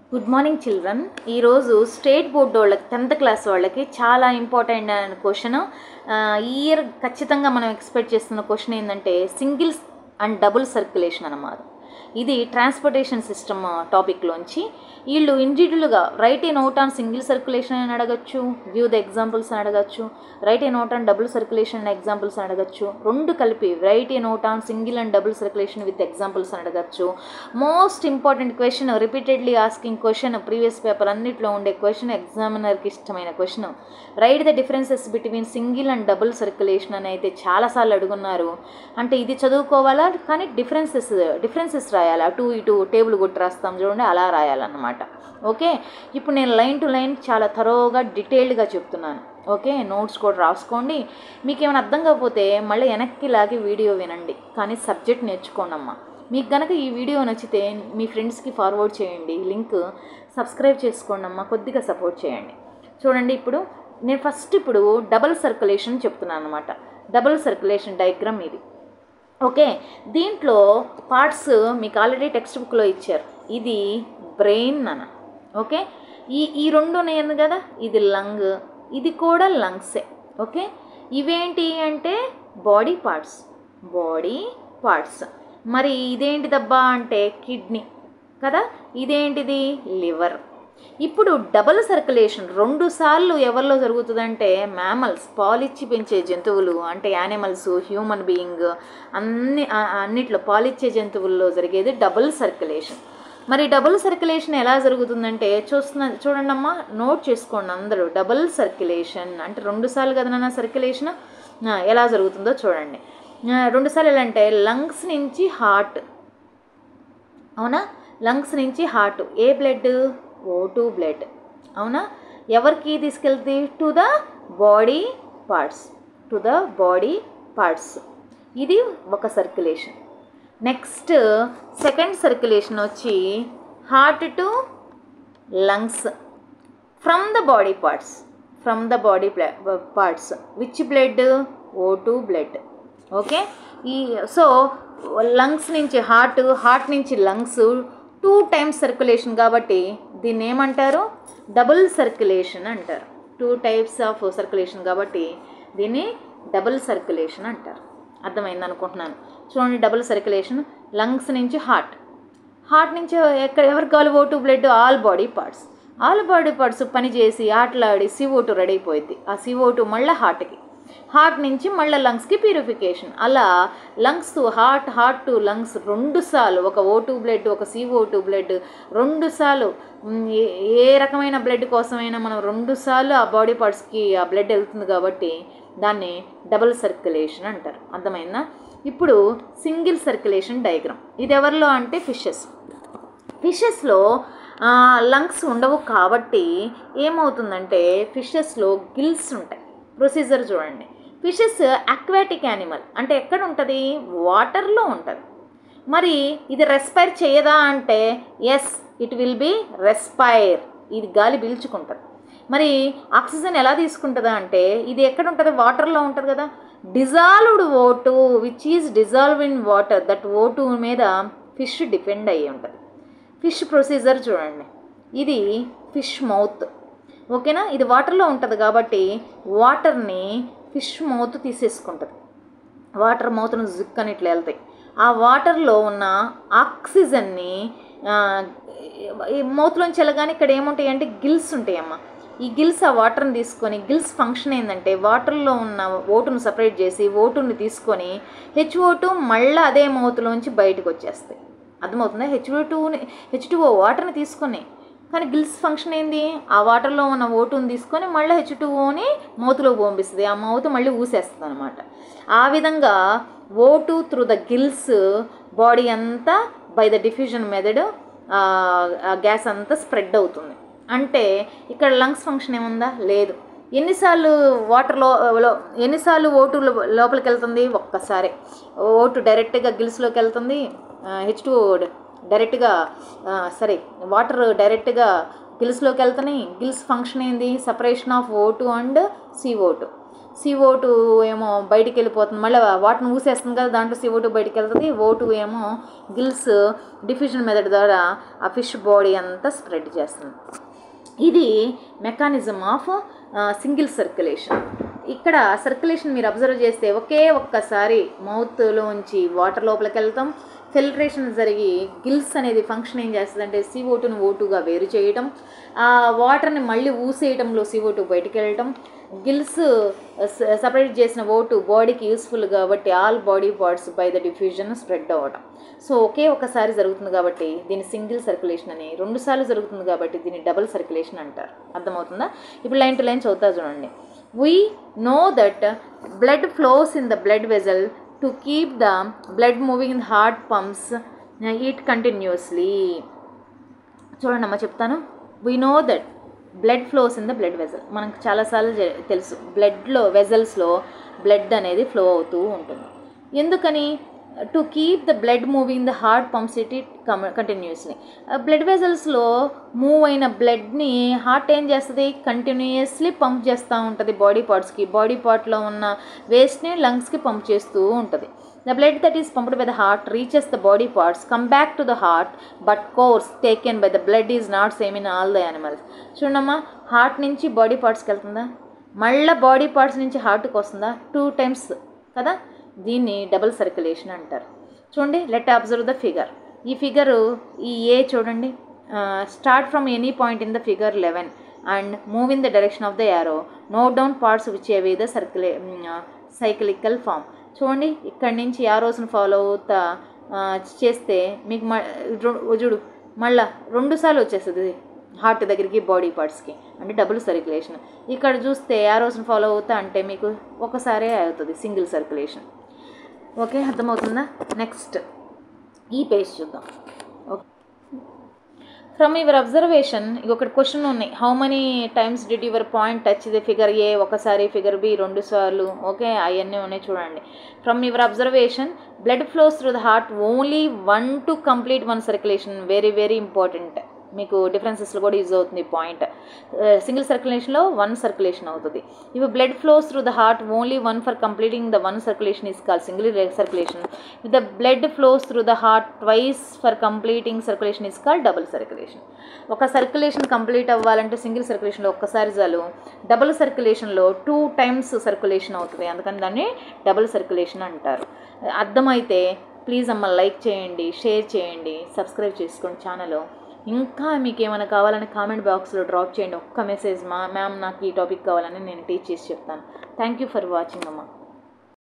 good morning children ఈరోజు state board వాళ్ళకి tenth class వాళ్ళకి చాలా ఇంపార్టెంట్ అయిన క్వశ్చన్ ఈ ఇయర్ ఖచ్చితంగా మనం ఎక్స్పెక్ట్ చేస్తున్న క్వశ్చన్ ఏంటంటే సింగిల్స్ అండ్ డబుల్ సర్క్యులేషన్ అన్నమాట ఇది ట్రాన్స్పోర్టేషన్ సిస్టమ్ టాపిక్లోంచి వీళ్ళు ఇండివిజువల్గా write a note on single circulation అని అడగచ్చు గివ్ ద ఎగ్జాంపుల్స్ అని అడగచ్చు write a note on double circulation examples అని అడగచ్చు రెండు కలిపి write a note on single and double circulation with examples అని అడగచ్చు most important question repeatedly asking question previous paper అన్నిట్లో ఉండే క్వశ్చన్ ఎగ్జామినర్కి ఇష్టమైన question write the differences between single and double circulation అని అయితే చాలాసార్లు అడుగున్నారు అంటే ఇది చదువుకోవాలా కానీ డిఫరెన్సెస్ డిఫరెన్సెస్ రాయాలి అటు ఇటు టేబుల్ కొట్టి రాస్తాం చూడండి అలా రాయాలన్నమాట ఓకే ఇప్పుడు నేను లైన్ టు లైన్ చాలా థరోగా డీటెయిల్డ్గా చెప్తున్నాను ఓకే నోట్స్ కూడా రాసుకోండి మీకు ఏమైనా అర్థం కాకపోతే మళ్ళీ వెనక్కి లాగి వీడియో వినండి కానీ సబ్జెక్ట్ నేర్చుకోండి అమ్మా మీకు గనక ఈ వీడియో నచ్చితే మీ ఫ్రెండ్స్కి ఫార్వర్డ్ చేయండి లింక్ సబ్స్క్రైబ్ చేసుకోండి అమ్మా కొద్దిగా సపోర్ట్ చేయండి చూడండి ఇప్పుడు నేను ఫస్ట్ ఇప్పుడు డబల్ సర్క్యులేషన్ చెప్తున్నాను అనమాట డబల్ సర్క్యులేషన్ డయాగ్రామ్ ఇది ఓకే దీంట్లో పార్ట్స్ మీకు ఆల్రెడీ టెక్స్ట్ బుక్లో ఇచ్చారు ఇది బ్రెయిన్ అన్న ఓకే ఈ ఈ రెండు ఉన్నాయి కదా ఇది లంగ్ ఇది కూడా లంగ్సే ఓకే ఇవేంటి అంటే బాడీ పార్ట్స్ బాడీ పార్ట్స్ మరి ఇదేంటిదబ్బా అంటే కిడ్నీ కదా ఇదేంటిది లివర్ ఇప్పుడు డబల్ సర్క్యులేషన్ రెండు సార్లు ఎవరిలో జరుగుతుందంటే మ్యామల్స్ పాలిచ్చి పెంచే జంతువులు అంటే యానిమల్స్ హ్యూమన్ బీయింగ్ అన్ని ఆ- అన్నిట్లో పాలిచ్చే జంతువుల్లో జరిగేది డబుల్ సర్క్యులేషన్ మరి డబుల్ సర్క్యులేషన్ ఎలా జరుగుతుందంటే చూస్తున్న చూడండి అమ్మా నోట్ చేసుకోండి అందరూ డబుల్ సర్క్యులేషన్ అంటే రెండు సార్లు కదనన్నా సర్క్యులేషన్ ఎలా జరుగుతుందో చూడండి ఆ, రెండు సార్లు ఎలా అంటే లంగ్స్ నుంచి హార్ట్ అవునా లంగ్స్ నుంచి హార్ట్ ఏ బ్లడ్ ఓ టూ బ్లడ్ అవునా ఎవరికి తీసుకెళ్తుంది to the body parts to the body parts ఇది ఒక సర్క్యులేషన్ నెక్స్ట్ సెకండ్ సర్క్యులేషన్ వచ్చి heart to lungs from the body parts from the body parts which blood O two blood okay ఈ so lungs నుంచి heart heart నుంచి lungs two times circulation కాబట్టి దీన్ని ఏమంటారు double circulation అంటారు two types of circulation కాబట్టి దీన్ని double circulation అంటారు అర్థమైంది అనుకుంటున్నాను చూడండి డబుల్ సర్క్యులేషన్ లంగ్స్ నుంచి హార్ట్ హార్ట్ నుంచి ఎక్కడ ఎవరికి కావాలి O two blood all body parts all body parts పని చేసి ఆటలాడి సిఓటు రెడీ అయిపోయింది ఆ సిఓటు మళ్ళీ హార్ట్కి హార్ట్ నుంచి మళ్ళీ లంగ్స్కి ప్యూరిఫికేషన్ అలా lungs heart heart to lungs రెండు సార్లు ఒక ఓ టూ బ్లడ్ ఒక సిఓ టూ బ్లడ్ రెండు సార్లు మ్, ఏ- ఏ రకమైన బ్లడ్ కోసమైనా మనం రెండు సార్లు ఆ బాడీ పార్ట్స్కి ఆ బ్లడ్ వెళ్తుంది కాబట్టి దాన్ని డబుల్ సర్క్యులేషన్ అంటారు అర్థమైందా ఇప్పుడు సింగిల్ సర్క్యులేషన్ డయాగ్రామ్ ఇది ఎవరిలో అంటే ఫిషెస్ ఫిషెస్లో లంగ్స్ ఉండవు కాబట్టి ఏమవుతుందంటే ఫిషెస్లో గిల్స్ ఉంటాయి ప్రొసీజర్ చూడండి ఫిషెస్ అక్వాటిక్ యానిమల్ అంటే ఎక్కడ ఉంటుంది వాటర్లో ఉంటుంది మరి ఇది రెస్పైర్ చేయదా అంటే yes it will be respire ఇది గాలి పీల్చుకుంటుంది మరి ఆక్సిజన్ ఎలా తీసుకుంటుందా అంటే ఇది ఎక్కడ ఉంటుంది వాటర్లో ఉంటుంది కదా dissolved O two which is dissolve in water that O two మీద ఫిష్ డిపెండ్ అయ్యి ఉంటుంది ఫిష్ ప్రొసీజర్ చూడండి ఇది ఫిష్ మౌత్ ఓకేనా ఇది వాటర్లో ఉంటుంది కాబట్టి వాటర్ని ఫిష్ మౌత్ తీసేసుకుంటుంది వాటర్ మౌత్ను జిక్ అని ఇట్లా వెళ్తాయి ఆ వాటర్లో ఉన్న ఆక్సిజన్ని ఆ, ఈ మౌత్లోంచి వెళ్ళగానే ఇక్కడ ఏముంటాయి అంటే గిల్స్ ఉంటాయమ్మా ఈ గిల్స్ ఆ వాటర్ని తీసుకొని గిల్స్ ఫంక్షన్ ఏంటంటే వాటర్లో ఉన్న ఓటును సపరేట్ చేసి ఓటుని తీసుకొని హెచ్ ఓటు మళ్ళీ అదే మౌత్లోంచి బయటకు వచ్చేస్తాయి అర్థమవుతుందా హెచ్ టూని హెచ్ టూ వాటర్ని తీసుకొని కానీ గిల్స్ ఫంక్షన్ ఏంది ఆ వాటర్లో ఉన్న ఓటుని తీసుకొని మళ్ళీ హెచ్ టూని మౌత్లో పంపిస్తుంది ఆ మౌత్ మళ్ళీ ఊసేస్తుంది అనమాట ఆ విధంగా O two through the gills body అంతా బై ద డిఫ్యూజన్ మెథడ్ ఆ గ్యాస్ అంతా స్ప్రెడ్ అవుతుంది అంటే ఇక్కడ లంగ్స్ ఫంక్షన్ ఏముందా లేదు ఎన్నిసార్లు వాటర్లో లో ఎన్నిసార్లు ఓటు లో- లోపలికి వెళ్తుంది ఒక్కసారి ఓటు డైరెక్ట్గా గిల్స్లోకి వెళ్తుంది హెచ్ టూ డైరెక్ట్గా సరే వాటర్ డైరెక్ట్గా గిల్స్లోకి వెళ్తున్నాయి గిల్స్ ఫంక్షన్ ఏంది separation of O two and C O two CO two ఏమో బయటికి వెళ్ళిపోతుంది మళ్ళీ వాటిని ఊసేస్తుంది కదా దాంట్లో సిఓ టూ బయటికి వెళ్తుంది ఓ టూ ఏమో గిల్స్ డిఫ్యూజన్ మెథడ్ ద్వారా ఆ ఫిష్ బాడీ అంతా స్ప్రెడ్ చేస్తుంది ఇది మెకానిజం ఆఫ్ సింగిల్ సర్క్యులేషన్ ఇక్కడ సర్క్యులేషన్ మీరు అబ్జర్వ్ చేస్తే ఒకే ఒక్కసారి మౌత్లోంచి వాటర్ లోపలికి వెళ్తాం ఫిల్ట్రేషన్ జరిగి గిల్స్ అనేది ఫంక్షన్ ఏం చేస్తుంది అంటే సిఓ టూను ఓ టూగా వేరు చేయటం ఆ వాటర్ని మళ్ళీ ఊసేయటంలో సిఓ టూ బయటికి వెళ్ళటం గిల్స్ సపరేట్ చేసిన ఓ టూ బాడీకి యూస్ఫుల్ కాబట్టి all body parts by the diffusion spread అవ్వటం సో ఒకే ఒకసారి జరుగుతుంది కాబట్టి దీన్ని సింగిల్ సర్క్యులేషన్ అని రెండు సార్లు జరుగుతుంది కాబట్టి దీన్ని డబుల్ సర్క్యులేషన్ అంటారు అర్థమవుతుందా ఇప్పుడు లైన్ టు లైన్ చదువుతా చూడండి we know that blood flows in the blood vessel to keep the blood moving in heart pumps it continuously చూడండి అమ్మ చెప్తాను we know that blood flows in the blood vessel మనకు చాలాసార్లు J- తెలుసు బ్లడ్లో వెజల్స్లో blood అనేది ఫ్లో అవుతూ ఉంటుంది ఎందుకని to keep the blood moving the heart pumps it it continuously బ్లడ్ వెజల్స్లో మూవ్ అయిన బ్లడ్ని హార్ట్ ఏం చేస్తుంది కంటిన్యూస్లీ పంప్ చేస్తూ ఉంటుంది బాడీ పార్ట్స్కి బాడీ పార్ట్లో ఉన్న వేస్ట్ని లంగ్స్కి పంప్ చేస్తూ ఉంటుంది the blood that is pumped by the heart reaches the body parts come back to the heart but course taken by the blood is not same in all the animals చూడమ్మా heart నుంచి body పార్ట్స్కి వెళ్తుందా మళ్ళీ body parts నుంచి హార్ట్కి వస్తుందా two times కదా దీన్ని డబుల్ సర్క్యులేషన్ అంటారు చూడండి లెట్ అబ్జర్వ్ ద ఫిగర్ ఈ ఫిగరు ఈ ఏ చూడండి start from any point in the figure eleven and move in the direction of the arrow note down parts which are the సర్క్యులే cyclical form చూడండి ఇక్కడి నుంచి యారోస్ని follow అవుతా ఆ, చేస్తే మీకు మ రొ- చూడు మళ్ళా రెండు సార్లు వచ్చేస్తుంది హార్ట్ దగ్గరికి బాడీ పార్ట్స్కి అంటే డబుల్ సర్క్యులేషన్ ఇక్కడ చూస్తే యారోస్ని ఫాలో అవుతా అంటే మీకు ఒకసారే అవుతుంది సింగిల్ సర్క్యులేషన్ ఓకే అర్థమవుతుందా నెక్స్ట్ ఈ పేజ్ చూద్దాం ఓకే ఫ్రమ్ యువర్ అబ్జర్వేషన్ ఒకటి క్వశ్చన్ ఉన్నాయి how many times did your point touch the figure A ఒకసారి ఫిగర్ బి రెండు సార్లు ఓకే అవన్నీ ఉన్నాయి చూడండి from your observation blood flows through the heart only one to complete one circulation very very important మీకు డిఫరెన్సెస్లో కూడా యూజ్ అవుతుంది పాయింట్ సింగిల్ సర్క్యులేషన్లో వన్ సర్క్యులేషన్ అవుతుంది ఇవి blood flows through the heart only one for completing the one circulation is call single circulation the blood flows through the heart twice for completing circulation is call double circulation ఒక circulation complete అవ్వాలంటే single సర్క్యులేషన్లో ఒక్కసారి చాలు double సర్క్యులేషన్లో two times circulation అవుతుంది అందుకని దాన్ని double circulation అంటారు అర్థమైతే ప్లీజ్ అమ్మ లైక్ చేయండి షేర్ చేయండి సబ్స్క్రైబ్ చేసుకోండి ఛానల్ ఇంకా మీకు ఏమైనా కావాలని కామెంట్ బాక్స్లో డ్రాప్ చేయండి ఒక్క మెసేజ్ మా మ్యామ్ నాకు ఈ టాపిక్ కావాలని నేను టీచ్ చేసి చెప్తాను థ్యాంక్ యూ ఫర్ వాచింగ్ అమ్మ